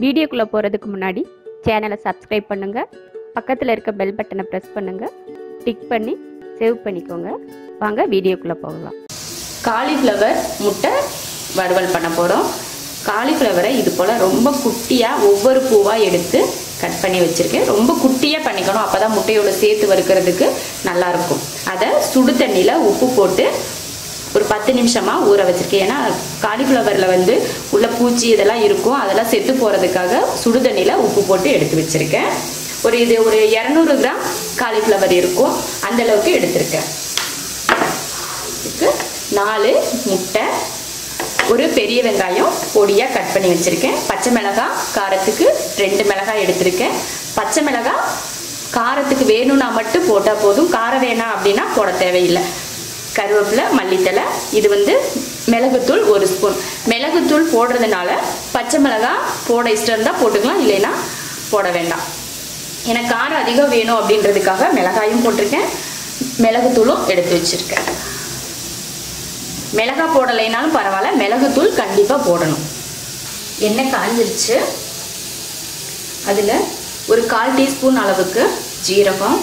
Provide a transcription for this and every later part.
வீடியோக்குள்ளே போகிறதுக்கு முன்னாடி சேனலை சப்ஸ்கிரைப் பண்ணுங்கள் பக்கத்தில் இருக்க பெல் பட்டனை ப்ரெஸ் பண்ணுங்கள் டிக் பண்ணி சேவ் பண்ணிக்கோங்க வாங்க வீடியோக்குள்ளே போகலாம் காலிஃப்ளவர் முட்டை வறுவல் பண்ண போகிறோம் காலிஃப்ளவரை இது போல் ரொம்ப குட்டியாக ஒவ்வொரு பூவாக எடுத்து கட் பண்ணி வச்சுருக்கேன் ரொம்ப குட்டியாக பண்ணிக்கணும் அப்போ தான் முட்டையோட சேர்த்து வறுக்கிறதுக்கு நல்லாயிருக்கும் அதை சுடு தண்ணியில் உப்பு போட்டு ஒரு பத்து நிமிஷமாக ஊற வச்சுருக்கேன் ஏன்னா காலிஃப்ளவரில் வந்து உள்ள பூச்சி இதெல்லாம் இருக்கும் அதெல்லாம் செத்து போகிறதுக்காக சுடு தண்ணியில் உப்பு போட்டு எடுத்து வச்சுருக்கேன் ஒரு இது ஒரு இரநூறு கிராம் காலிஃப்ளவர் இருக்கும் அந்த அளவுக்கு எடுத்திருக்கேன் இதுக்கு நாலு முட்டை ஒரு பெரிய வெங்காயம் பொடியாக கட் பண்ணி வச்சுருக்கேன் பச்சை மிளகாய் காரத்துக்கு ரெண்டு மிளகாய் எடுத்திருக்கேன் பச்சை மிளகாய் காரத்துக்கு வேணும்னா மட்டும் போட்டால் போதும் காரம் வேணாம் அப்படின்னா போட தேவையில்லை கருவேப்பிலை மல்லித்தலை இது வந்து மிளகுத்தூள் ஒரு ஸ்பூன் மிளகுத்தூள் போடுறதுனால பச்சை மிளகாய் போட இஷ்டம் இருந்தால் போட்டுக்கலாம் இல்லைன்னா போட வேண்டாம் எனக்கு காரம் அதிகம் வேணும் அப்படின்றதுக்காக மிளகாயும் போட்டிருக்கேன் மிளகுத்தூளும் எடுத்து வச்சுருக்கேன் மிளகா போடலைனாலும் பரவாயில்ல மிளகுத்தூள் கண்டிப்பாக போடணும் எண்ணெய் காஞ்சிருச்சு அதில் ஒரு கால் டீஸ்பூன் அளவுக்கு ஜீரகம்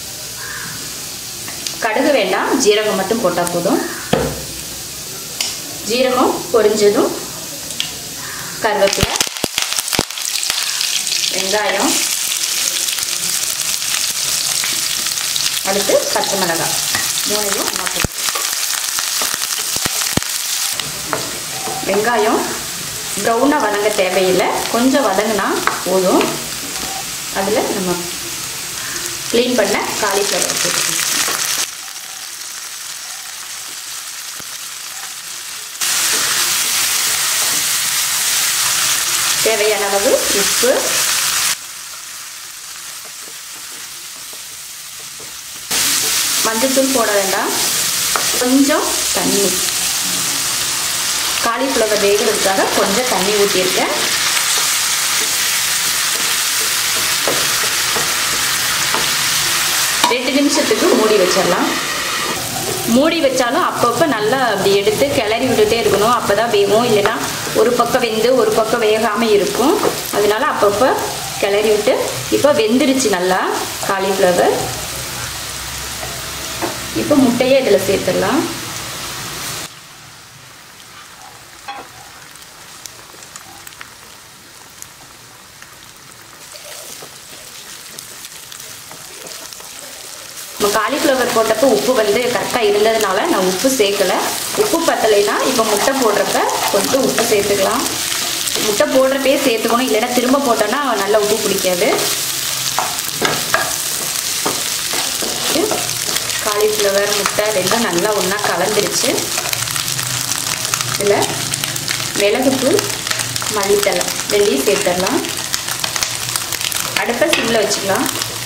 கடுகு வேண்டாம் ஜீரகம் மட்டும் போட்டால் போதும் ஜீரகம் பொரிஞ்சதும் கருவேப்பிலை வெங்காயம் அடுத்து பச்சை மிளகாய் மூணையும் ஒன்றா போட்டு வெங்காயம் ப்ரௌனாக வதங்க தேவையில்லை கொஞ்சம் வதங்கினா போதும் அதில் நம்ம க்ளீன் பண்ண காலிஃப்ளவர் போட்டுக்கணும் தேவையான அளவு உப்பு மஞ்சத்தூள் போட வேண்டாம் கொஞ்சம் தண்ணி காலிஃப்ளவர் வேகிறதுக்காக கொஞ்சம் தண்ணி ஊற்றியிருக்கேன் ரெண்டு நிமிஷத்துக்கு மூடி வச்சிடலாம் மூடி வச்சாலும் அப்பப்போ நல்லா அப்படி எடுத்து கிளறி விட்டுட்டே இருக்கணும் அப்போ தான் வேகும் இல்லைன்னா ஒரு பக்கம் வெந்து ஒரு பக்கம் வேகாமல் இருக்கும் அதனால அப்பப்போ கிளறி விட்டு இப்போ வெந்துருச்சு நல்லா காலிஃப்ளவர் இப்போ முட்டையை இதில் சேர்த்துடலாம் நம்ம காலிஃப்ளவர் போட்டப்போ உப்பு வந்து கரெக்டாக இருந்ததுனால நான் உப்பு சேர்க்கலை உப்பு பத்தலைன்னா இப்போ முட்டை போடுறப்ப கொஞ்சம் உப்பு சேர்த்துக்கலாம் முட்டை போடுறப்பே சேர்த்துக்கணும் இல்லைன்னா திரும்ப போட்டோன்னா நல்லா உப்பு பிடிக்காது காலிஃப்ளவர் முட்டை ரெண்டும் நல்லா ஒன்றா கலந்துருச்சு இதில் மிளகுத்தூள் மல்லித்தலை ரெண்டையும் சேர்த்துடலாம் அடுப்பை சிம்மில் வச்சுக்கலாம்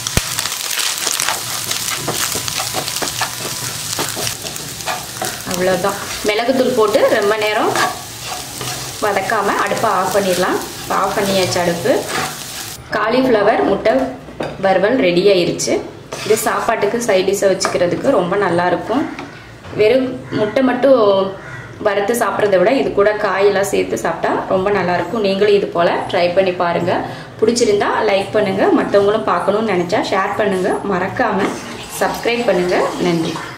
அவ்வளோதான் மிளகுத்தூள் போட்டு ரொம்ப நேரம் வதக்காமல் அடுப்பை ஆஃப் பண்ணிடலாம் ஆஃப் பண்ணியாச்சு அடுப்பு காலிஃப்ளவர் முட்டை வறுவல் ரெடி ஆயிருச்சு இது சாப்பாட்டுக்கு சைடிஷாக வச்சுக்கிறதுக்கு ரொம்ப நல்லாயிருக்கும் வெறும் முட்டை மட்டும் வறுத்து சாப்பிட்றத விட இது கூட காயெல்லாம் சேர்த்து சாப்பிட்டா ரொம்ப நல்லாயிருக்கும் நீங்களும் இது போல் ட்ரை பண்ணி பாருங்கள் பிடிச்சிருந்தா லைக் பண்ணுங்கள் மற்றவங்களும் பார்க்கணுன்னு நினச்சா ஷேர் பண்ணுங்கள் மறக்காமல் சப்ஸ்கிரைப் பண்ணுங்கள் நன்றி